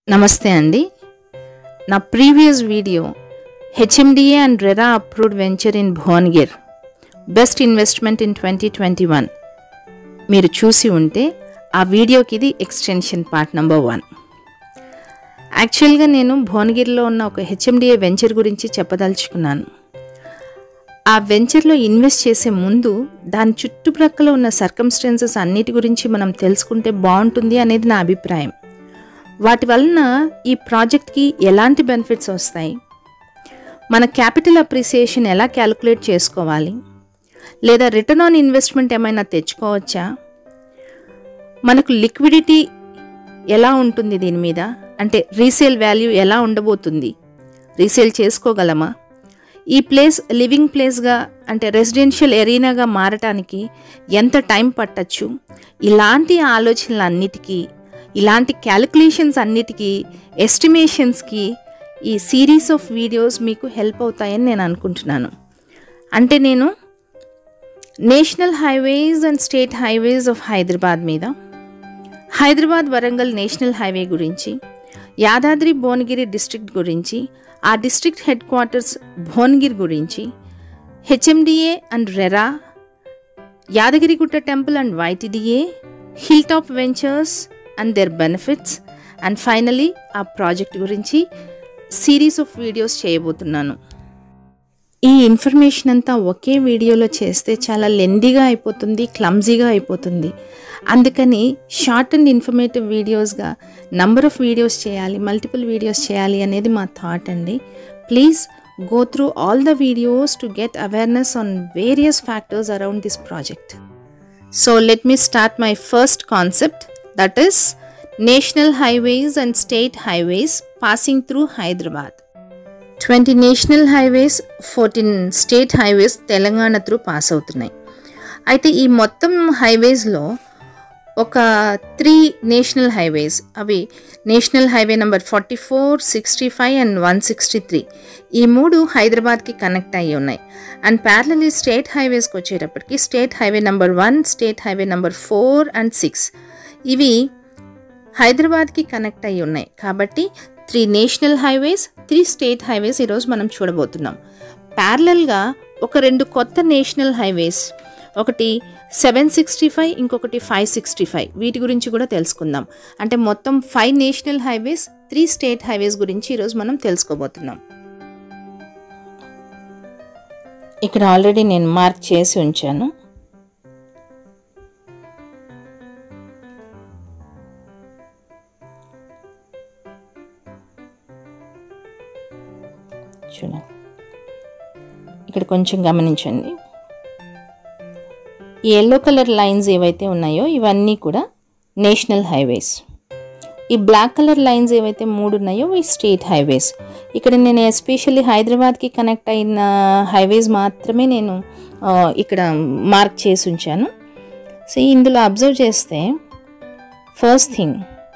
నమస్తే అండి నా previous video HMDA and RERA approved venture in Bhuvanagiri best investment in twenty twenty one మీరు చూసి ఉంటే ఆ వీడియోకి ఇది ఎక్స్టెన్షన్ పార్ట్ నెంబర్ వన్ యాక్చువల్గా నేను భువనగిరిలో ఉన్న ఒక హెచ్ఎండిఏ వెంచర్ గురించి చెప్పదలుచుకున్నాను ఆ వెంచర్లో ఇన్వెస్ట్ చేసే ముందు దాని చుట్టుప్రక్కల ఉన్న సర్కమ్స్టెన్సెస్ అన్నిటి గురించి మనం తెలుసుకుంటే బాగుంటుంది అనేది నా అభిప్రాయం వాటి వలన ఈ ప్రాజెక్ట్కి ఎలాంటి బెనిఫిట్స్ వస్తాయి మన క్యాపిటల్ అప్రిసియేషన్ ఎలా క్యాలిక్యులేట్ చేసుకోవాలి లేదా రిటర్న్ ఆన్ ఇన్వెస్ట్మెంట్ ఏమైనా తెచ్చుకోవచ్చా మనకు లిక్విడిటీ ఎలా ఉంటుంది దీని మీద అంటే రీసేల్ వాల్యూ ఎలా ఉండబోతుంది రీసేల్ చేసుకోగలమా ఈ ప్లేస్ లివింగ్ ప్లేస్గా అంటే రెసిడెన్షియల్ ఎరీనాగా మారటానికి ఎంత టైం పట్టచ్చు ఇలాంటి ఆలోచనలన్నిటికీ ఇలాంటి క్యాలిక్యులేషన్స్ అన్నిటికీ ఎస్టిమేషన్స్కి ఈ సిరీస్ ఆఫ్ వీడియోస్ మీకు హెల్ప్ అవుతాయని నేను అనుకుంటున్నాను అంటే నేను national highways and state highways of Hyderabad మీద హైదరాబాద్ వరంగల్ నేషనల్ హైవే గురించి యాదాద్రి భువనగిరి డిస్ట్రిక్ట్ గురించి ఆ డిస్ట్రిక్ట్ హెడ్ క్వార్టర్స్ భువనగిరి గురించి HMDA and RERA Yadagirigutta temple and YTDA hill top ventures and their benefits and finally ఆ ప్రాజెక్ట్ గురించి సిరీస్ ఆఫ్ వీడియోస్ చేయబోతున్నాను ఈ ఇన్ఫర్మేషన్ అంతా ఒకే వీడియోలో చేస్తే చాలా లెందీగా అయిపోతుంది క్లమ్జీగా అయిపోతుంది అందుకని షార్ట్ అండ్ ఇన్ఫర్మేటివ్ వీడియోస్గా నంబర్ ఆఫ్ వీడియోస్ చేయాలి మల్టిపుల్ వీడియోస్ చేయాలి అనేది మా థాట్ అండి please go through all the videos to get awareness on various factors around this project so let me start my first concept that is national highways and state highways passing through Hyderabad twenty national highways fourteen state highways Telangana through pass అవుతున్నాయి అయితే ఈ మొత్తం హైవేస్లో ఒక three national highways అవి national highway number forty four sixty five and one sixty three ఈ మూడు హైదరాబాద్కి కనెక్ట్ అయ్యి ఉన్నాయి అండ్ ప్యారలీ స్టేట్ హైవేస్కి వచ్చేటప్పటికి state highway number one state highway number four and six ఇవి హైదరాబాద్కి కనెక్ట్ అయ్యి ఉన్నాయి కాబట్టి three national highways three state highways ఈరోజు మనం చూడబోతున్నాం ప్యారలల్గా ఒక రెండు కొత్త నేషనల్ హైవేస్ ఒకటి సెవెన్ సిక్స్టీ ఫైవ్ ఇంకొకటి ఫైవ్ సిక్స్టీ ఫైవ్ వీటి గురించి కూడా తెలుసుకుందాం అంటే మొత్తం five national highways three state highways గురించి ఈరోజు మనం తెలుసుకోబోతున్నాం ఇక్కడ ఆల్రెడీ నేను మార్క్ చేసి ఉంచాను చూడండి ఇక్కడ కొంచెం గమనించండి ఈ ఎల్లో కలర్ లైన్స్ ఏవైతే ఉన్నాయో ఇవన్నీ కూడా నేషనల్ హైవేస్ ఈ బ్లాక్ కలర్ లైన్స్ ఏవైతే మూడు ఉన్నాయో ఇవి స్టేట్ హైవేస్ ఇక్కడ నేను ఎస్పెషల్లీ హైదరాబాద్కి కనెక్ట్ అయిన హైవేస్ మాత్రమే నేను ఇక్కడ మార్క్ చేసి ఉంచాను సో ఇందులో అబ్జర్వ్ చేస్తే ఫస్ట్ థింగ్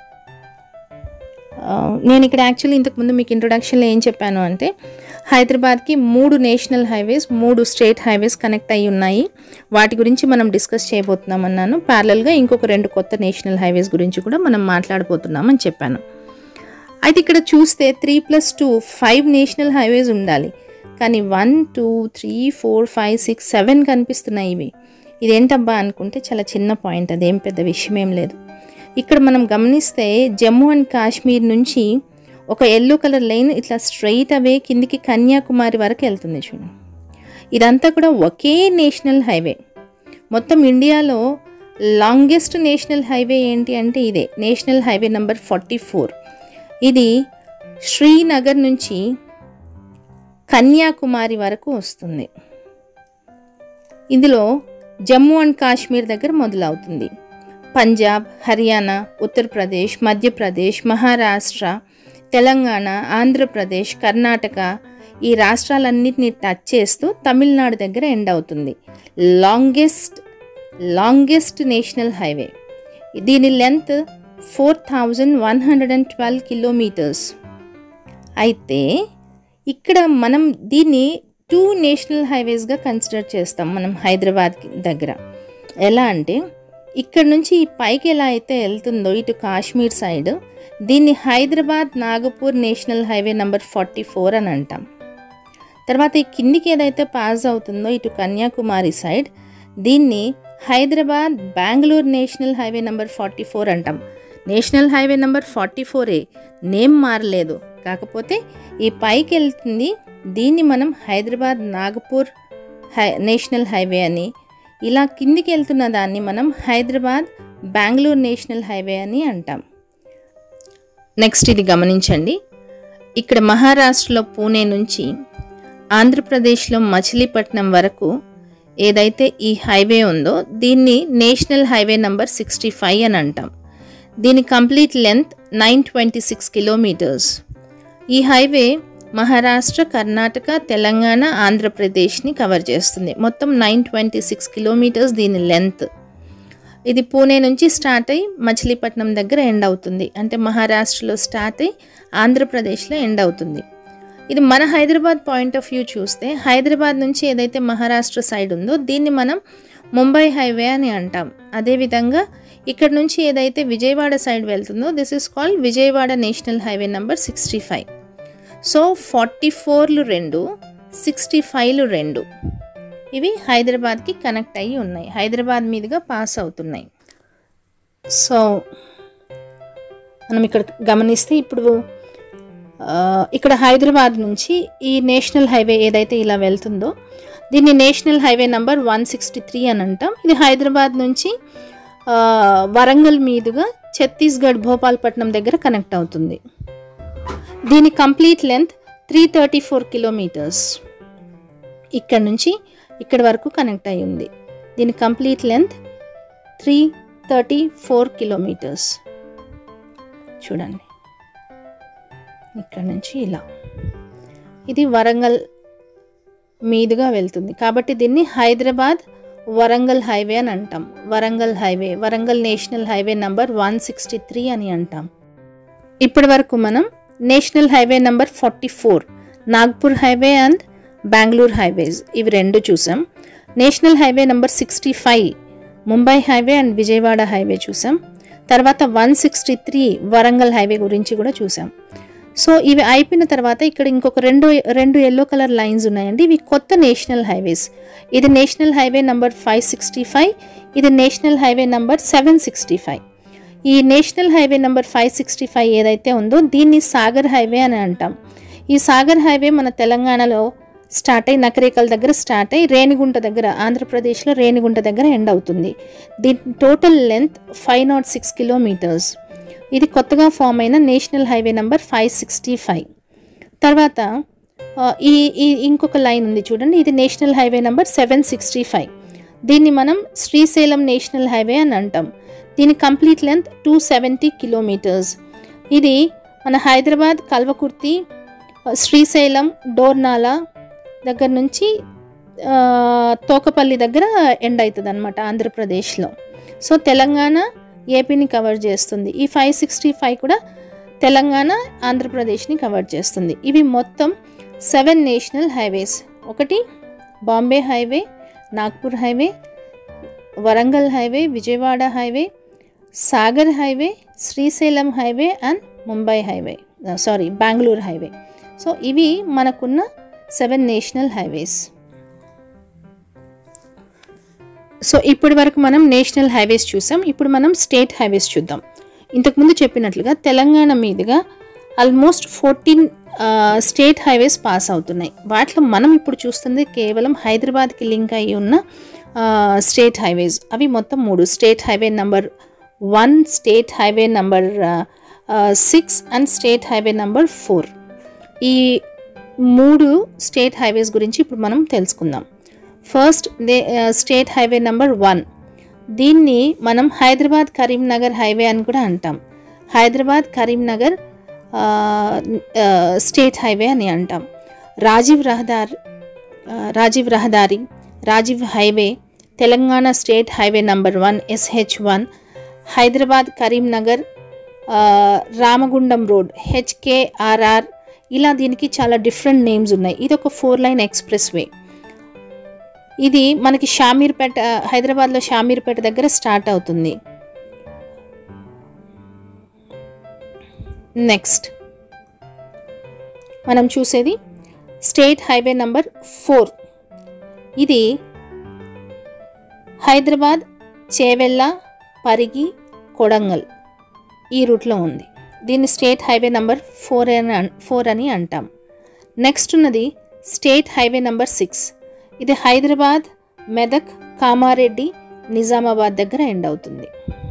నేను ఇక్కడ యాక్చువల్లీ ఇంతకుముందు మీకు ఇంట్రొడక్షన్లో ఏం చెప్పాను అంటే హైదరాబాద్కి మూడు నేషనల్ హైవేస్ మూడు స్టేట్ హైవేస్ కనెక్ట్ అయి ఉన్నాయి వాటి గురించి మనం డిస్కస్ చేయబోతున్నాం అన్నాను ప్యారలల్గా ఇంకొక రెండు కొత్త నేషనల్ హైవేస్ గురించి కూడా మనం మాట్లాడబోతున్నామని చెప్పాను అయితే ఇక్కడ చూస్తే three plus two five national highways ఉండాలి కానీ one two three four five six seven కనిపిస్తున్నాయి ఇవి ఇదేంటబ్బా అనుకుంటే చాలా చిన్న పాయింట్ అదేం పెద్ద విషయం ఏం లేదు ఇక్కడ మనం గమనిస్తే జమ్మూ అండ్ కాశ్మీర్ నుంచి ఒక ఎల్లో కలర్ లైన్ ఇట్లా స్ట్రైట్ అవే కిందికి కన్యాకుమారి వరకు వెళ్తుంది చూడండి ఇదంతా కూడా ఒకే నేషనల్ హైవే మొత్తం ఇండియాలో లాంగెస్ట్ నేషనల్ హైవే ఏంటి అంటే ఇదే national highway number forty four ఇది శ్రీనగర్ నుంచి కన్యాకుమారి వరకు వస్తుంది ఇందులో జమ్మూ అండ్ కాశ్మీర్ దగ్గర మొదలవుతుంది పంజాబ్ హర్యానా ఉత్తరప్రదేశ్ మధ్యప్రదేశ్ మహారాష్ట్ర తెలంగాణ ఆంధ్రప్రదేశ్ కర్ణాటక ఈ రాష్ట్రాలన్నింటినీ టచ్ చేస్తూ తమిళనాడు దగ్గర ఎండ్ అవుతుంది లాంగెస్ట్ లాంగెస్ట్ నేషనల్ హైవే దీని length four thousand one hundred and twelve kilometres అయితే ఇక్కడ మనం దీన్ని టూ నేషనల్ హైవేస్గా కన్సిడర్ చేస్తాం మనం హైదరాబాద్ దగ్గర ఎలా అంటే ఇక్కడ నుంచి ఈ పైకి ఎలా అయితే వెళ్తుందో ఇటు కాశ్మీర్ సైడ్ దీన్ని Hyderabad Nagpur national highway number forty four అని అంటాం తర్వాత ఈ కిందికి ఏదైతే పాస్ అవుతుందో ఇటు కన్యాకుమారి సైడ్ దీన్ని Hyderabad Bengaluru national highway number forty four అంటాం నేషనల్ హైవే నెంబర్ ఫార్టీ ఫోరే నేమ్ మారలేదు కాకపోతే ఈ పైకి వెళ్తుంది దీన్ని మనం Hyderabad Nagpur high national highway అని ఇలా కిందికి వెళ్తున్న దాన్ని మనం హైదరాబాద్ బెంగళూరు నేషనల్ హైవే అని అంటాం నెక్స్ట్ ఇది గమనించండి ఇక్కడ మహారాష్ట్రలో పూణే నుంచి ఆంధ్రప్రదేశ్లో మచిలీపట్నం వరకు ఏదైతే ఈ హైవే ఉందో దీన్ని national highway number sixty five అని అంటాం దీని complete length nine twenty six kilometres ఈ హైవే మహారాష్ట్ర కర్ణాటక తెలంగాణ ఆంధ్రప్రదేశ్ని కవర్ చేస్తుంది మొత్తం నైన్ ట్వంటీ సిక్స్ కిలోమీటర్స్ దీని లెంత్ ఇది పూణే నుంచి స్టార్ట్ అయ్యి మచిలీపట్నం దగ్గర ఎండ్ అవుతుంది అంటే మహారాష్ట్రలో స్టార్ట్ అయ్యి ఆంధ్రప్రదేశ్లో ఎండ్ అవుతుంది ఇది మన హైదరాబాద్ పాయింట్ ఆఫ్ వ్యూ చూస్తే హైదరాబాద్ నుంచి ఏదైతే మహారాష్ట్ర సైడ్ ఉందో దీన్ని మనం ముంబై హైవే అని అంటాం అదేవిధంగా ఇక్కడ నుంచి ఏదైతే విజయవాడ సైడ్ వెళ్తుందో this is called Vijayawada national highway number sixty five so forty ఫోర్లు రెండు సిక్స్టీ ఫైవ్లు రెండు ఇవి హైదరాబాద్కి కనెక్ట్ అయ్యి ఉన్నాయి హైదరాబాద్ మీదుగా పాస్ అవుతున్నాయి సో మనం ఇక్కడ గమనిస్తే ఇప్పుడు ఆ, ఇక్కడ హైదరాబాద్ నుంచి ఈ నేషనల్ హైవే ఏదైతే ఇలా వెళ్తుందో దీన్ని national highway number one sixty three అని అంటాం ఇది హైదరాబాద్ నుంచి ఆ, వరంగల్ మీదుగా ఛత్తీస్గఢ్ భోపాల్పట్నం దగ్గర కనెక్ట్ అవుతుంది దీని complete length three thirty four kilometres ఇక్కడ నుంచి ఇక్కడ వరకు కనెక్ట్ అయి ఉంది దీని complete length three thirty four kilometres చూడండి ఇక్కడ నుంచి ఇలా ఇది వరంగల్ మీదుగా వెళ్తుంది కాబట్టి దీన్ని హైదరాబాద్ వరంగల్ హైవే అని అంటాం Warangal highway Warangal national highway number one sixty three అని అంటాం ఇప్పటి వరకు మనం national highway number forty four Nagpur highway and Bengaluru highways ఇవి రెండు చూసాం national highway number sixty five Mumbai highway and Vijayawada highway చూసాం తర్వాత one sixty three Warangal highway గురించి కూడా చూసాం సో ఇవి అయిపోయిన తర్వాత ఇక్కడ ఇంకొక రెండు రెండు ఎల్లో కలర్ లైన్స్ ఉన్నాయండి ఇవి కొత్త నేషనల్ హైవేస్ ఇది national highway number five sixty five ఇది national highway number seven sixty five ఈ national highway number five sixty five ఏదైతే ఉందో దీన్ని సాగర్ హైవే అని అంటాం ఈ సాగర్ హైవే మన తెలంగాణలో స్టార్ట్ అయ్యి నకరేకల్ దగ్గర స్టార్ట్ అయ్యి రేణిగుంట దగ్గర ఆంధ్రప్రదేశ్లో రేణిగుంట దగ్గర ఎండ్ అవుతుంది దీని total length five nought six kilometres ఇది కొత్తగా ఫామ్ అయిన national highway number five sixty five తర్వాత ఆ, ఈ ఈ ఇంకొక లైన్ ఉంది చూడండి ఇది national highway number seven sixty five దీన్ని మనం శ్రీశైలం నేషనల్ హైవే అని అంటాం దీని complete length two seventy kilometres ఇది మన హైదరాబాద్ కల్వకుర్తి ఆ, శ్రీశైలం డోర్నాల దగ్గర నుంచి ఆ, తోకపల్లి దగ్గర ఎండ్ అవుతుంది అనమాట ఆంధ్రప్రదేశ్లో సో తెలంగాణ ఏపీని కవర్ చేస్తుంది ఈ ఫైవ్ సిక్స్టీ ఫైవ్ కూడా తెలంగాణ ఆంధ్రప్రదేశ్ని కవర్ చేస్తుంది ఇవి మొత్తం సెవెన్ నేషనల్ హైవేస్ ఒకటి Bombay highway Nagpur highway Warangal highway Vijayawada highway Sagar highway Srisailam highway and Mumbai highway sorry Bengaluru highway so ఇవి మనకున్న సెవెన్ నేషనల్ హైవేస్ సో ఇప్పటి వరకు మనం నేషనల్ హైవేస్ చూసాం ఇప్పుడు మనం స్టేట్ హైవేస్ చూద్దాం ఇంతకుముందు చెప్పినట్లుగా తెలంగాణ మీదుగా almost fourteen state highways pass అవుతున్నాయి వాటిలో మనం ఇప్పుడు చూస్తుంది కేవలం హైదరాబాద్కి లింక్ అయి ఉన్న స్టేట్ హైవేస్ అవి మొత్తం మూడు state highway number one state highway number six and state highway number four ఈ మూడు స్టేట్ హైవేస్ గురించి ఇప్పుడు మనం తెలుసుకుందాం first the state highway number one దీన్ని మనం హైదరాబాద్ కరీంనగర్ హైవే అని కూడా అంటాం హైదరాబాద్ కరీంనగర్ ఆ, ఆ, స్టేట్ హైవే అని అంటాం రాజీవ్ రహదారి ఆ, రాజీవ్ రహదారి Rajiv highway Telangana state highway number one SH one Hyderabad Karimnagar ఆ, రామగుండం రోడ్ హెచ్కేఆర్ఆర్ ఇలా దీనికి చాలా డిఫరెంట్ నేమ్స్ ఉన్నాయి ఇది ఒక ఫోర్ లైన్ ఎక్స్ప్రెస్ వే ఇది మనకి షామీర్పేట హైదరాబాద్లో షామీర్పేట దగ్గర స్టార్ట్ అవుతుంది నెక్స్ట్ మనం చూసేది స్టేట్ హైవే నంబర్ ఫోర్ ఇది హైదరాబాద్ చేవెళ్ళ పరిగి కొడంగల్ ఈ రూట్లో ఉంది దీన్ని స్టేట్ హైవే నంబర్ ఫోర్ అని అన్- ఫోర్ అని అంటాం నెక్స్ట్ ఉన్నది స్టేట్ హైవే నంబర్ సిక్స్ ఇది హైదరాబాద్ మెదక్ కామారెడ్డి నిజామాబాద్ దగ్గర ఎండ్ అవుతుంది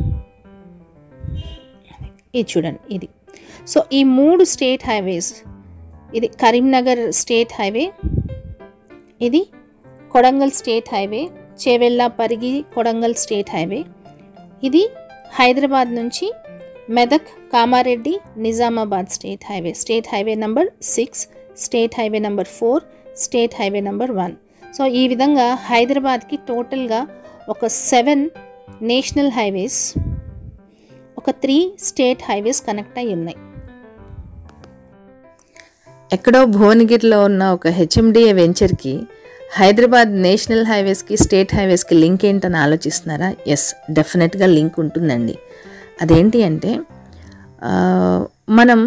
ఇది చూడండి ఇది సో ఈ మూడు స్టేట్ హైవేస్ ఇది కరీంనగర్ స్టేట్ హైవే ఇది Kodangal state highway Chevella Parigi Kodangal state highway ఇది హైదరాబాద్ నుంచి Medak Kamareddy Nizamabad state highway state highway number six state highway number four state highway number one so ఈ విధంగా హైదరాబాద్కి టోటల్గా ఒక సెవెన్ నేషనల్ హైవేస్ ఒక త్రీ స్టేట్ హైవేస్ కనెక్ట్ అయి ఉన్నాయి ఎక్కడో భువనగిరిలో ఉన్న ఒక హెచ్ఎండిఏ వెంచర్కి హైదరాబాద్ నేషనల్ హైవేస్కి స్టేట్ హైవేస్కి లింక్ ఏంటని ఆలోచిస్తున్నారా ఎస్ డెఫినెట్గా లింక్ ఉంటుందండి అదేంటి అంటే ఆ, మనం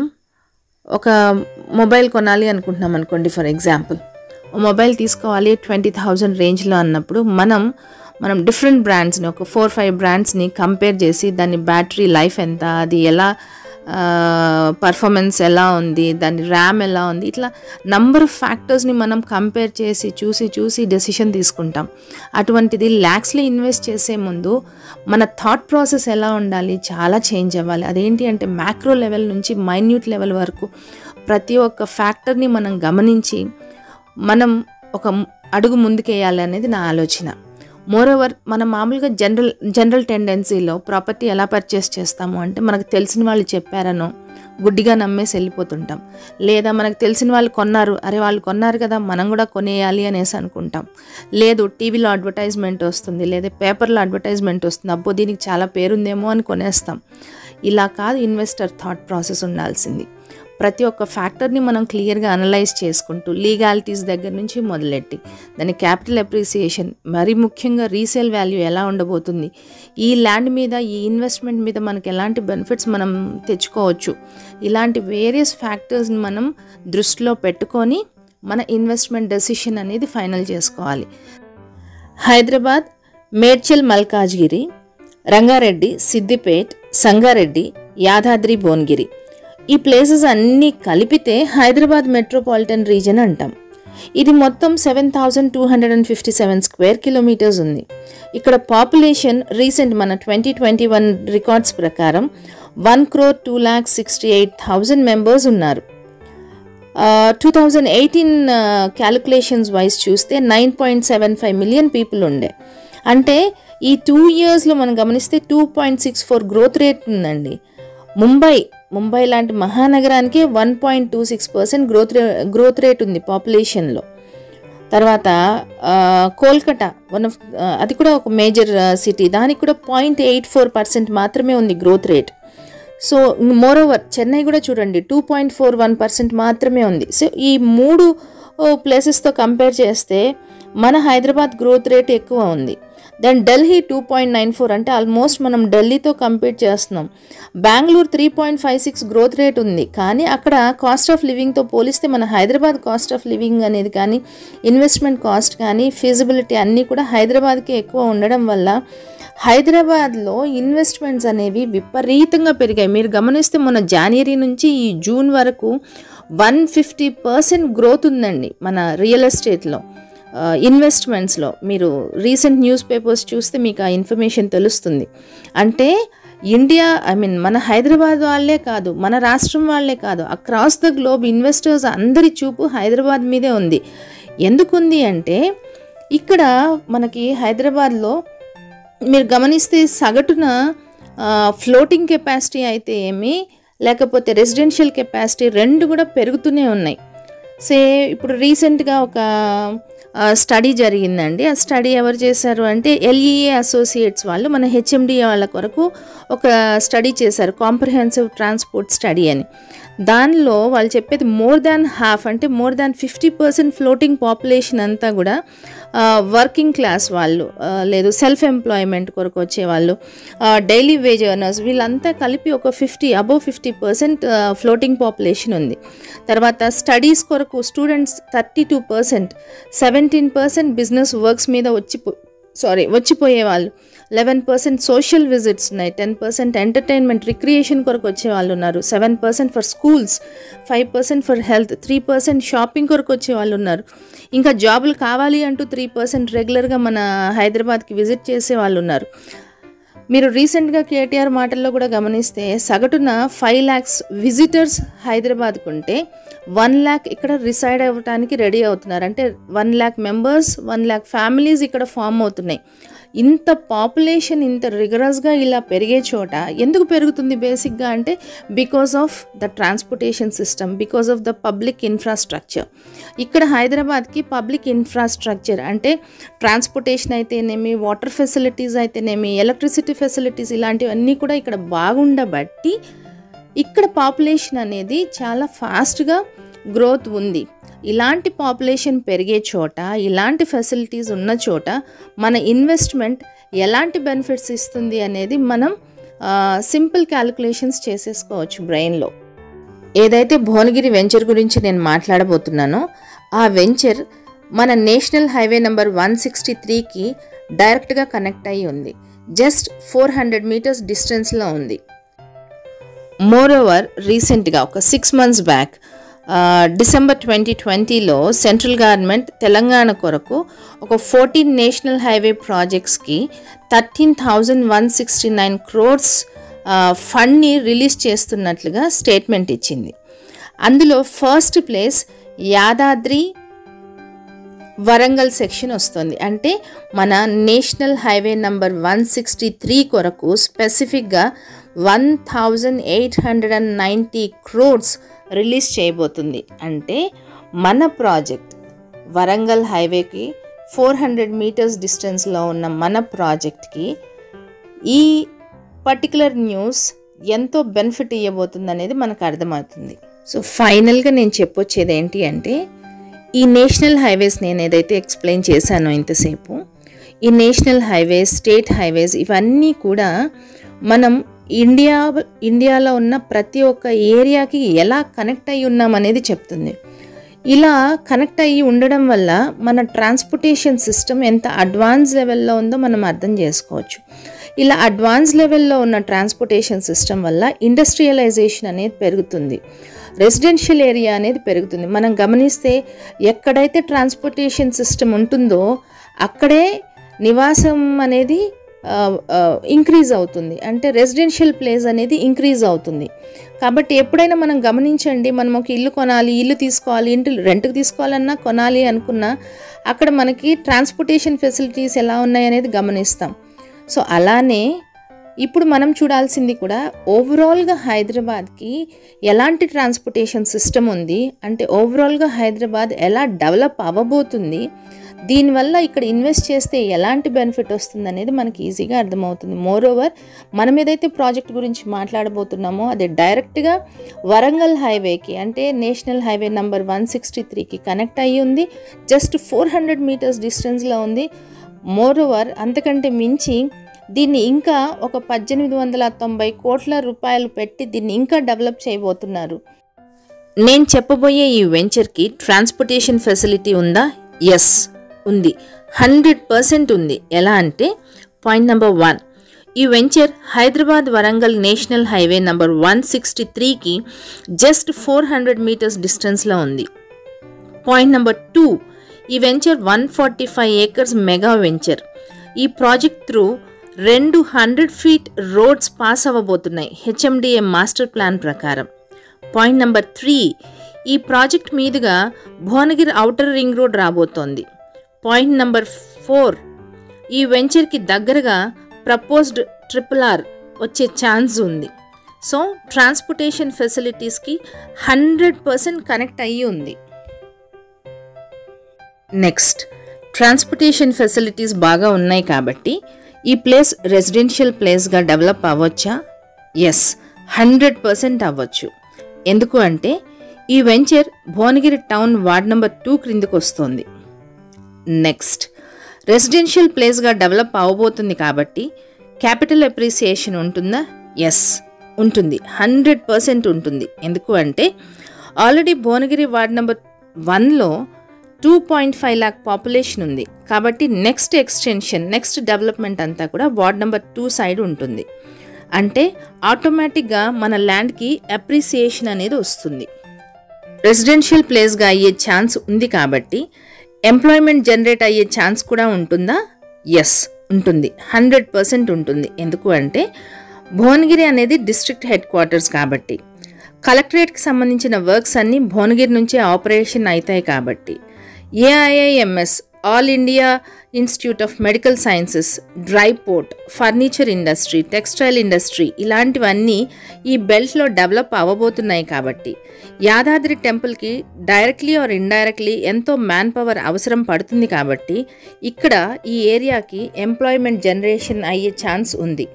ఒక మొబైల్ కొనాలి అనుకుంటున్నాం అనుకోండి ఫర్ ఎగ్జాంపుల్ మొబైల్ తీసుకోవాలి ట్వంటీ థౌజండ్ రేంజ్లో అన్నప్పుడు మనం మనం డిఫరెంట్ బ్రాండ్స్ని ఒక ఫోర్ ఫైవ్ బ్రాండ్స్ని కంపేర్ చేసి దాని బ్యాటరీ లైఫ్ ఎంత అది ఎలా పర్ఫార్మెన్స్ ఎలా ఉంది దాని ర్యామ్ ఎలా ఉంది ఇట్లా నంబర్ ఆఫ్ ఫ్యాక్టర్స్ని మనం కంపేర్ చేసి చూసి చూసి డెసిషన్ తీసుకుంటాం అటువంటిది ల్యాక్స్లో ఇన్వెస్ట్ చేసే ముందు మన థాట్ ప్రాసెస్ ఎలా ఉండాలి చాలా చేంజ్ అవ్వాలి అదేంటి అంటే మ్యాక్రో లెవెల్ నుంచి మైన్యూట్ లెవెల్ వరకు ప్రతి ఒక్క ఫ్యాక్టర్ని మనం గమనించి మనం ఒక అడుగు ముందుకేయాలి అనేది నా ఆలోచన మోరోవర్ మనం మామూలుగా జనరల్ జనరల్ టెండెన్సీలో ప్రాపర్టీ ఎలా పర్చేస్ చేస్తాము అంటే మనకు తెలిసిన వాళ్ళు చెప్పారనో గుడ్డిగా నమ్మేసి వెళ్ళిపోతుంటాం లేదా మనకు తెలిసిన వాళ్ళు కొన్నారు అరే వాళ్ళు కొన్నారు కదా మనం కూడా కొనేయాలి అనేసి అనుకుంటాం లేదు టీవీలో అడ్వర్టైజ్మెంట్ వస్తుంది లేదా పేపర్లో అడ్వర్టైజ్మెంట్ వస్తుంది అబ్బో దీనికి చాలా పేరుందేమో అని కొనేస్తాం ఇలా కాదు ఇన్వెస్టర్ థాట్ ప్రాసెస్ ఉండాల్సింది ప్రతి ఒక్క ఫ్యాక్టర్ని మనం క్లియర్గా అనలైజ్ చేసుకుంటూ లీగాలిటీస్ దగ్గర నుంచి మొదలెట్టి దాని క్యాపిటల్ అప్రిసియేషన్ మరీ ముఖ్యంగా రీసేల్ వాల్యూ ఎలా ఉండబోతుంది ఈ ల్యాండ్ మీద ఈ ఇన్వెస్ట్మెంట్ మీద మనకి ఎలాంటి బెనిఫిట్స్ మనం తెచ్చుకోవచ్చు ఇలాంటి వేరియస్ ఫ్యాక్టర్స్ని మనం దృష్టిలో పెట్టుకొని మన ఇన్వెస్ట్మెంట్ డెసిషన్ అనేది ఫైనల్ చేసుకోవాలి హైదరాబాద్ మేడ్చల్ మల్కాజ్గిరి రంగారెడ్డి సిద్దిపేట్ సంగారెడ్డి యాదాద్రి భువనగిరి ఈ ప్లేసెస్ అన్నీ కలిపితే హైదరాబాద్ మెట్రోపాలిటన్ రీజన్ అంటాం ఇది మొత్తం seven thousand two hundred and fifty seven square kilometres ఉంది ఇక్కడ పాపులేషన్ రీసెంట్ మన ట్వంటీ ట్వంటీ వన్ రికార్డ్స్ ప్రకారం one crore two lakh sixty eight thousand members ఉన్నారు two thousand eighteen calculations wise చూస్తే nine point seven five million people ఉండే అంటే ఈ two ఇయర్స్లో మనం గమనిస్తే two point six four growth rate ఉందండి ముంబై ముంబై లాంటి మహానగరానికి one point two six percent growth rate growth rate ఉంది పాపులేషన్లో తర్వాత ఆ, కోల్కతా వన్ ఆఫ్ అది కూడా ఒక మేజర్ సిటీ దానికి కూడా పాయింట్ ఎయిట్ ఫోర్ పర్సెంట్ మాత్రమే ఉంది growth rate so more over Chennai కూడా చూడండి two point four one percent మాత్రమే ఉంది సో ఈ మూడు ప్లేసెస్తో కంపేర్ చేస్తే మన హైదరాబాద్ గ్రోత్ రేట్ ఎక్కువ ఉంది then Delhi two point nine four అంటే ఆల్మోస్ట్ మనం ఢిల్లీతో కంపేర్ చేస్తున్నాం Bengaluru three point five six growth rate ఉంది కానీ అక్కడ కాస్ట్ ఆఫ్ లివింగ్తో పోలిస్తే మన హైదరాబాద్ కాస్ట్ ఆఫ్ లివింగ్ అనేది కానీ ఇన్వెస్ట్మెంట్ కాస్ట్ కానీ ఫీజిబిలిటీ అన్నీ కూడా హైదరాబాద్కి ఎక్కువ ఉండడం వల్ల హైదరాబాద్లో ఇన్వెస్ట్మెంట్స్ అనేవి విపరీతంగా పెరిగాయి మీరు గమనిస్తే మొన్న జనవరి నుంచి ఈ జూన్ వరకు వన్ ఫిఫ్టీ పర్సెంట్ గ్రోత్ ఉందండి మన రియల్ ఎస్టేట్లో ఇన్వెస్ట్మెంట్స్లో మీరు రీసెంట్ న్యూస్ పేపర్స్ చూస్తే మీకు ఆ ఇన్ఫర్మేషన్ తెలుస్తుంది అంటే ఇండియా ఐ మీన్ మన హైదరాబాద్ వాళ్ళే కాదు మన రాష్ట్రం వాళ్ళే కాదు అక్రాస్ ద గ్లోబ్ ఇన్వెస్టర్స్ అందరి చూపు హైదరాబాద్ మీదే ఉంది ఎందుకుంది అంటే ఇక్కడ మనకి హైదరాబాద్లో మీరు గమనిస్తే సగటున ఫ్లోటింగ్ కెపాసిటీ అయితే ఏమి లేకపోతే రెసిడెన్షియల్ కెపాసిటీ రెండు కూడా పెరుగుతూనే ఉన్నాయి సే ఇప్పుడు రీసెంట్గా ఒక స్టడీ జరిగిందండి ఆ స్టడీ ఎవరు చేశారు అంటే ఎల్ఈఏ అసోసియేట్స్ వాళ్ళు మన హెచ్ఎండి వాళ్ళ కొరకు ఒక స్టడీ చేశారు కాంప్రహెన్సివ్ ట్రాన్స్పోర్ట్ స్టడీ అని దానిలో వాళ్ళు చెప్పేది మోర్ దాన్ హాఫ్ అంటే more than fifty percent floating population అంతా కూడా వర్కింగ్ క్లాస్ వాళ్ళు ఆ, లేదు సెల్ఫ్ ఎంప్లాయ్మెంట్ కొరకు వచ్చే వాళ్ళు డైలీ వేజ్ ఎర్నర్స్ వీళ్ళంతా కలిపి ఒక fifty above fifty percent floating population ఉంది తర్వాత స్టడీస్ కొరకు students thirty two percent seventeen percent business works మీద వచ్చి సారీ వచ్చిపోయే వాళ్ళు లెవెన్ పర్సెంట్ సోషల్ విజిట్స్ ఉన్నాయి టెన్ పర్సెంట్ ఎంటర్టైన్మెంట్ రిక్రియేషన్ కొరకు వచ్చే వాళ్ళు ఉన్నారు seven percent for schools five percent for health three percent shopping కొరకు వచ్చే వాళ్ళు ఉన్నారు ఇంకా జాబులు కావాలి అంటూ త్రీ పర్సెంట్ రెగ్యులర్గా మన హైదరాబాద్కి విజిట్ చేసే వాళ్ళు ఉన్నారు మీరు రీసెంట్గా కేటీఆర్ మాటల్లో కూడా గమనిస్తే సగటున ఫైవ్ ల్యాక్స్ విజిటర్స్ హైదరాబాద్కు ఉంటే వన్ ల్యాక్ ఇక్కడ రిసైడ్ అవ్వడానికి రెడీ అవుతున్నారు అంటే one lakh members one lakh families ఇక్కడ ఫామ్ అవుతున్నాయి ఇంత పాపులేషన్ ఇంత రిగరస్గా ఇలా పెరిగే చోట ఎందుకు పెరుగుతుంది బేసిక్గా అంటే because of the transportation system because of the public infrastructure ఇక్కడ హైదరాబాద్కి పబ్లిక్ ఇన్ఫ్రాస్ట్రక్చర్ అంటే ట్రాన్స్పోర్టేషన్ అయితేనేమి వాటర్ ఫెసిలిటీస్ అయితేనేమి ఎలక్ట్రిసిటీ ఫెసిలిటీస్ ఇలాంటివన్నీ కూడా ఇక్కడ బాగుండబట్టి ఇక్కడ పాపులేషన్ అనేది చాలా ఫాస్ట్గా గ్రోత్ ఉంది ఇలాంటి పాపులేషన్ పెరిగే చోట ఇలాంటి ఫెసిలిటీస్ ఉన్న చోట మన ఇన్వెస్ట్మెంట్ ఎలాంటి బెనిఫిట్స్ ఇస్తుంది అనేది మనం సింపుల్ క్యాలిక్యులేషన్స్ చేసేసుకోవచ్చు బ్రెయిన్లో ఏదైతే భువనగిరి వెంచర్ గురించి నేను మాట్లాడబోతున్నానో ఆ వెంచర్ మన national highway number one sixty త్రీకి డైరెక్ట్గా కనెక్ట్ అయ్యి ఉంది జస్ట్ ఫోర్ హండ్రెడ్ మీటర్స్ డిస్టెన్స్లో ఉంది మోర్ ఓవర్ రీసెంట్గా ఒక six months back December twenty ట్వంటీలో సెంట్రల్ గవర్నమెంట్ తెలంగాణ కొరకు ఒక ఫోర్టీన్ నేషనల్ హైవే ప్రాజెక్ట్స్కి thirteen thousand one sixty nine crores ఫండ్ని రిలీజ్ చేస్తున్నట్లుగా స్టేట్మెంట్ ఇచ్చింది అందులో first place Yadadri Warangal section వస్తుంది అంటే మన national highway number one sixty three కొరకు స్పెసిఫిక్గా one thousand eight hundred and ninety crores release చేయబోతుంది అంటే మన ప్రాజెక్ట్ వరంగల్ హైవేకి ఫోర్ హండ్రెడ్ మీటర్స్ డిస్టెన్స్లో ఉన్న మన ప్రాజెక్ట్కి ఈ పర్టికులర్ న్యూస్ ఎంతో బెనిఫిట్ ఇవ్వబోతుంది అనేది మనకు అర్థమవుతుంది సో ఫైనల్గా నేను చెప్పొచ్చేది ఏంటి అంటే ఈ నేషనల్ హైవేస్ నేను ఏదైతే ఎక్స్ప్లెయిన్ చేశానో ఇంతసేపు ఈ నేషనల్ హైవేస్ స్టేట్ హైవేస్ ఇవన్నీ కూడా మనం ఇండియా ఇండియాలో ఉన్న ప్రతి ఒక్క ఏరియాకి ఎలా కనెక్ట్ అయ్యి ఉన్నాం అనేది చెప్తుంది ఇలా కనెక్ట్ అయ్యి ఉండడం వల్ల మన ట్రాన్స్పోర్టేషన్ సిస్టమ్ ఎంత అడ్వాన్స్ లెవెల్లో ఉందో మనం అర్థం చేసుకోవచ్చు ఇలా అడ్వాన్స్ లెవెల్లో ఉన్న ట్రాన్స్పోర్టేషన్ సిస్టమ్ వల్ల ఇండస్ట్రియలైజేషన్ అనేది పెరుగుతుంది రెసిడెన్షియల్ ఏరియా అనేది పెరుగుతుంది మనం గమనిస్తే ఎక్కడైతే ట్రాన్స్పోర్టేషన్ సిస్టమ్ ఉంటుందో అక్కడే నివాసం అనేది ఇంక్రీజ్ అవుతుంది అంటే రెసిడెన్షియల్ ప్లేస్ అనేది ఇంక్రీజ్ అవుతుంది కాబట్టి ఎప్పుడైనా మనం గమనించండి మనం ఒక ఇల్లు కొనాలి ఇల్లు తీసుకోవాలి ఇంటి రెంట్కి తీసుకోవాలన్నా కొనాలి అనుకున్నా అక్కడ మనకి ట్రాన్స్పోర్టేషన్ ఫెసిలిటీస్ ఎలా ఉన్నాయి అనేది గమనిస్తాం సో అలానే ఇప్పుడు మనం చూడాల్సింది కూడా ఓవరాల్గా హైదరాబాద్కి ఎలాంటి ట్రాన్స్పోర్టేషన్ సిస్టమ్ ఉంది అంటే ఓవరాల్గా హైదరాబాద్ ఎలా డెవలప్ అవ్వబోతుంది దీనివల్ల ఇక్కడ ఇన్వెస్ట్ చేస్తే ఎలాంటి బెనిఫిట్ వస్తుంది అనేది మనకి ఈజీగా అర్థమవుతుంది మోర్ ఓవర్ మనం ఏదైతే ప్రాజెక్ట్ గురించి మాట్లాడబోతున్నామో అది డైరెక్ట్గా వరంగల్ హైవేకి అంటే national highway number one sixty త్రీకి కనెక్ట్ అయ్యి ఉంది జస్ట్ ఫోర్ హండ్రెడ్ మీటర్స్ డిస్టెన్స్లో ఉంది మోర్ ఓవర్ అంతకంటే మించి దీన్ని ఇంకా ఒక పద్దెనిమిది వందల తొంభై కోట్ల రూపాయలు పెట్టి దీన్ని ఇంకా డెవలప్ చేయబోతున్నారు నేను చెప్పబోయే ఈ వెంచర్కి ట్రాన్స్పోర్టేషన్ ఫెసిలిటీ ఉందా ఎస్ ఉంది హండ్రెడ్ పర్సెంట్ ఉంది ఎలా అంటే పాయింట్ నెంబర్ వన్ ఈ venture Hyderabad Warangal national highway number one sixty త్రీకి జస్ట్ ఫోర్ హండ్రెడ్ మీటర్స్ డిస్టెన్స్లో ఉంది పాయింట్ నెంబర్ టూ ఈ venture one forty five acres mega venture ఈ ప్రాజెక్ట్ త్రూ రెండు హండ్రెడ్ ఫీట్ రోడ్స్ పాస్ అవ్వబోతున్నాయి హెచ్ఎండిఏ మాస్టర్ ప్లాన్ ప్రకారం point number three ఈ project మీదుగా భువనగిరి ఔటర్ రింగ్ రోడ్ రాబోతోంది పాయింట్ నెంబర్ ఫోర్ ఈ వెంచర్కి దగ్గరగా ప్రపోజ్డ్ ట్రిపుల్ ఆర్ వచ్చే ఛాన్స్ ఉంది సో ట్రాన్స్పోర్టేషన్ ఫెసిలిటీస్కి హండ్రెడ్ పర్సెంట్ కనెక్ట్ అయ్యి ఉంది నెక్స్ట్ ట్రాన్స్పోర్టేషన్ ఫెసిలిటీస్ బాగా ఉన్నాయి కాబట్టి ఈ ప్లేస్ రెసిడెన్షియల్ ప్లేస్గా డెవలప్ అవ్వచ్చా ఎస్ హండ్రెడ్ పర్సెంట్ అవ్వచ్చు ఎందుకు అంటే ఈ venture Bhuvanagiri town ward number two క్రిందికి వస్తుంది నెక్స్ట్ రెసిడెన్షియల్ ప్లేస్గా డెవలప్ అవ్వబోతుంది కాబట్టి క్యాపిటల్ అప్రిసియేషన్ ఉంటుందా ఎస్ ఉంటుంది హండ్రెడ్ పర్సెంట్ ఉంటుంది ఎందుకు అంటే ఆల్రెడీ భువనగిరి వార్డ్ నెంబర్ వన్లో two point five lakh population ఉంది కాబట్టి నెక్స్ట్ ఎక్స్టెన్షన్ నెక్స్ట్ డెవలప్మెంట్ అంతా కూడా వార్డ్ నెంబర్ టూ సైడ్ ఉంటుంది అంటే ఆటోమేటిక్గా మన ల్యాండ్కి అప్రిసియేషన్ అనేది వస్తుంది రెసిడెన్షియల్ ప్లేస్గా అయ్యే ఛాన్స్ ఉంది కాబట్టి ఎంప్లాయ్మెంట్ జనరేట్ అయ్యే ఛాన్స్ కూడా ఉంటుందా ఎస్ ఉంటుంది హండ్రెడ్ పర్సెంట్ ఉంటుంది ఎందుకు అంటే భువనగిరి అనేది డిస్ట్రిక్ట్ హెడ్ క్వార్టర్స్ కాబట్టి కలెక్టరేట్కి సంబంధించిన వర్క్స్ అన్నీ భువనగిరి నుంచే ఆపరేషన్ అవుతాయి కాబట్టి AIIMS all India institute of medical sciences dry port furniture industry textile industry ఇలాంటివన్నీ ఈ బెల్ట్లో డెవలప్ అవ్వబోతున్నాయి కాబట్టి యాదాద్రి టెంపుల్కి డైరెక్ట్లీ ఆర్ ఇండైరెక్ట్లీ ఎంతో మ్యాన్ పవర్ అవసరం పడుతుంది కాబట్టి ఇక్కడ ఈ ఏరియాకి ఎంప్లాయ్మెంట్ జనరేషన్ అయ్యే ఛాన్స్ ఉంది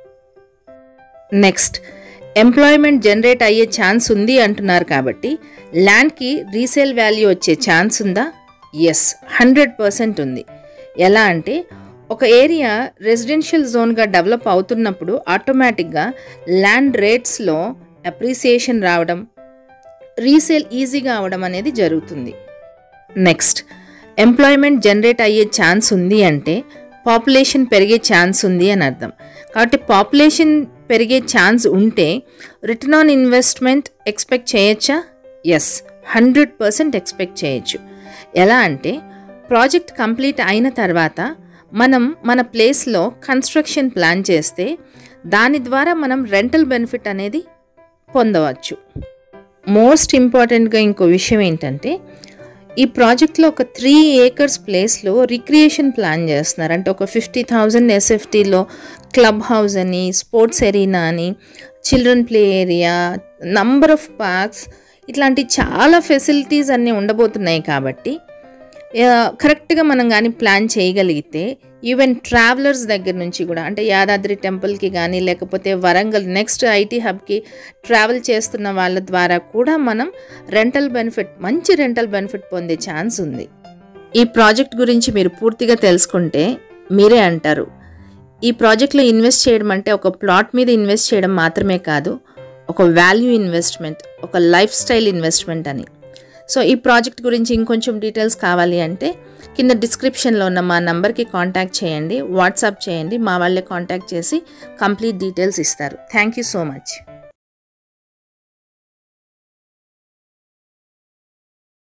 నెక్స్ట్ ఎంప్లాయ్మెంట్ జనరేట్ అయ్యే ఛాన్స్ ఉంది అంటున్నారు కాబట్టి ల్యాండ్కి రీసేల్ వాల్యూ వచ్చే ఛాన్స్ ఉందా ఎస్ హండ్రెడ్ పర్సెంట్ ఉంది ఎలా అంటే ఒక ఏరియా రెసిడెన్షియల్ జోన్గా డెవలప్ అవుతున్నప్పుడు ఆటోమేటిక్గా ల్యాండ్ రేట్స్లో అప్రిసియేషన్ రావడం రీసేల్ ఈజీగా అవడం అనేది జరుగుతుంది నెక్స్ట్ ఎంప్లాయ్మెంట్ జనరేట్ అయ్యే ఛాన్స్ ఉంది అంటే పాపులేషన్ పెరిగే ఛాన్స్ ఉంది అని అర్థం కాబట్టి పాపులేషన్ పెరిగే ఛాన్స్ ఉంటే రిటర్న్ ఆన్ ఇన్వెస్ట్మెంట్ ఎక్స్పెక్ట్ చేయొచ్చా ఎస్ హండ్రెడ్ పర్సెంట్ ఎక్స్పెక్ట్ చేయొచ్చు ఎలా అంటే ప్రాజెక్ట్ కంప్లీట్ అయిన తర్వాత మనం మన ప్లేస్లో కన్స్ట్రక్షన్ ప్లాన్ చేస్తే దాని ద్వారా మనం రెంటల్ బెనిఫిట్ అనేది పొందవచ్చు మోస్ట్ ఇంపార్టెంట్గా ఇంకో విషయం ఏంటంటే ఈ ప్రాజెక్ట్లో ఒక త్రీ ఏకర్స్ ప్లేస్లో రిక్రియేషన్ ప్లాన్ చేస్తున్నారు అంటే ఒక ఫిఫ్టీ థౌజండ్ ఎస్ఎఫ్టీలో క్లబ్ హౌస్ అని స్పోర్ట్స్ ఎరీనా అని children play area number of parks ఇట్లాంటి చాలా ఫెసిలిటీస్ అన్నీ ఉండబోతున్నాయి కాబట్టి కరెక్ట్గా మనం కానీ ప్లాన్ చేయగలిగితే ఈవెన్ ట్రావెలర్స్ దగ్గర నుంచి కూడా అంటే యాదాద్రి టెంపుల్కి కానీ లేకపోతే వరంగల్ నెక్స్ట్ ఐటీ హబ్కి ట్రావెల్ చేస్తున్న వాళ్ళ ద్వారా కూడా మనం రెంటల్ బెనిఫిట్ మంచి రెంటల్ బెనిఫిట్ పొందే ఛాన్స్ ఉంది ఈ ప్రాజెక్ట్ గురించి మీరు పూర్తిగా తెలుసుకుంటే మీరే అంటారు ఈ ప్రాజెక్ట్లో ఇన్వెస్ట్ చేయడం అంటే ఒక ప్లాట్ మీద ఇన్వెస్ట్ చేయడం మాత్రమే కాదు ఒక వాల్యూ ఇన్వెస్ట్మెంట్ ఒక లైఫ్ స్టైల్ ఇన్వెస్ట్మెంట్ అని సో ఈ ప్రాజెక్ట్ గురించి ఇంకొంచెం డీటెయిల్స్ కావాలి అంటే కింద డిస్క్రిప్షన్లో ఉన్న మా నంబర్కి కాంటాక్ట్ చేయండి వాట్సాప్ చేయండి మా వాళ్ళే కాంటాక్ట్ చేసి కంప్లీట్ డీటెయిల్స్ ఇస్తారు థ్యాంక్ యూ సో మచ్